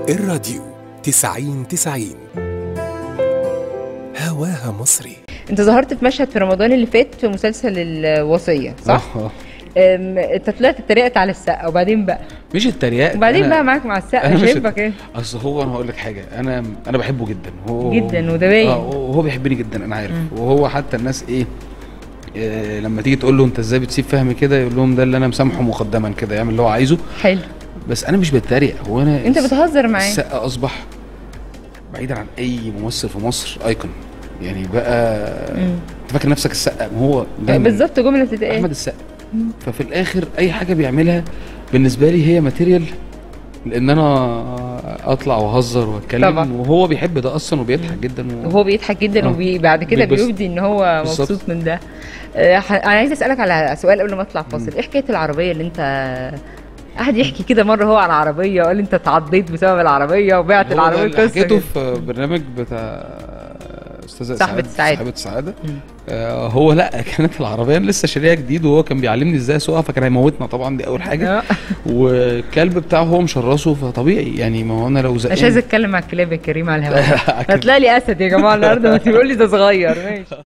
الراديو تسعين تسعين هواها مصري انت ظهرت في مشهد في رمضان اللي فات في مسلسل الوصيه صح؟ آه. أم، انت طلعت اتريقت على السقا وبعدين بقى مش التريقه وبعدين أنا- بقى معاك مع السقا أنا مش- شايفك ايه؟ اصل هو انا هقول لك حاجه انا انا بحبه جدا هو جدا وده باين. اه وهو بيحبني جدا انا عارف وهو حتى الناس ايه آه لما تيجي تقول له انت ازاي بتسيب فهمي كده يقول لهم ده اللي انا مسامحه مقدما كده يعمل اللي هو عايزه حلو بس انا مش بتريق هو انا انت بتهزر معاه السقا اصبح بعيدا عن اي ممثل في مصر ايكون يعني بقى مم. انت فاكر نفسك السقا ما هو دايماً بالظبط جمله بتتقال احمد السقا ففي الاخر اي حاجه بيعملها بالنسبه لي هي ماتيريال لان انا اطلع واهزر واتكلم طبعا. وهو بيحب ده اصلا وبيضحك جدا و... وهو بيضحك جدا آه. وبعد كده بيتبسط. بيبدي ان هو بالظبط. مبسوط من ده آه، ح- انا عايز اسالك على سؤال قبل ما اطلع فاصل ايه حكايه العربيه اللي انت قعد يحكي كده مره هو عن عربيه وقال لي انت اتعضيت بسبب العربيه وبعت هو ده العربيه اللي قصه حكيته كده. في برنامج بتاع استاذه صاحبة السعادة. صاحبه السعاده آه هو لا كانت العربيه أنا لسه شاريها جديد وهو كان بيعلمني ازاي اسوقها فكان هيموتنا طبعا دي اول حاجه آه. والكلب بتاعه هو مشرسه فطبيعي يعني ما هو انا لو زقان مش عايز اتكلم مع الكلاب يا كريم على الهواء أكيد. هتلاقي لي اسد يا جماعه النهارده ما تقول لي ده صغير ماشي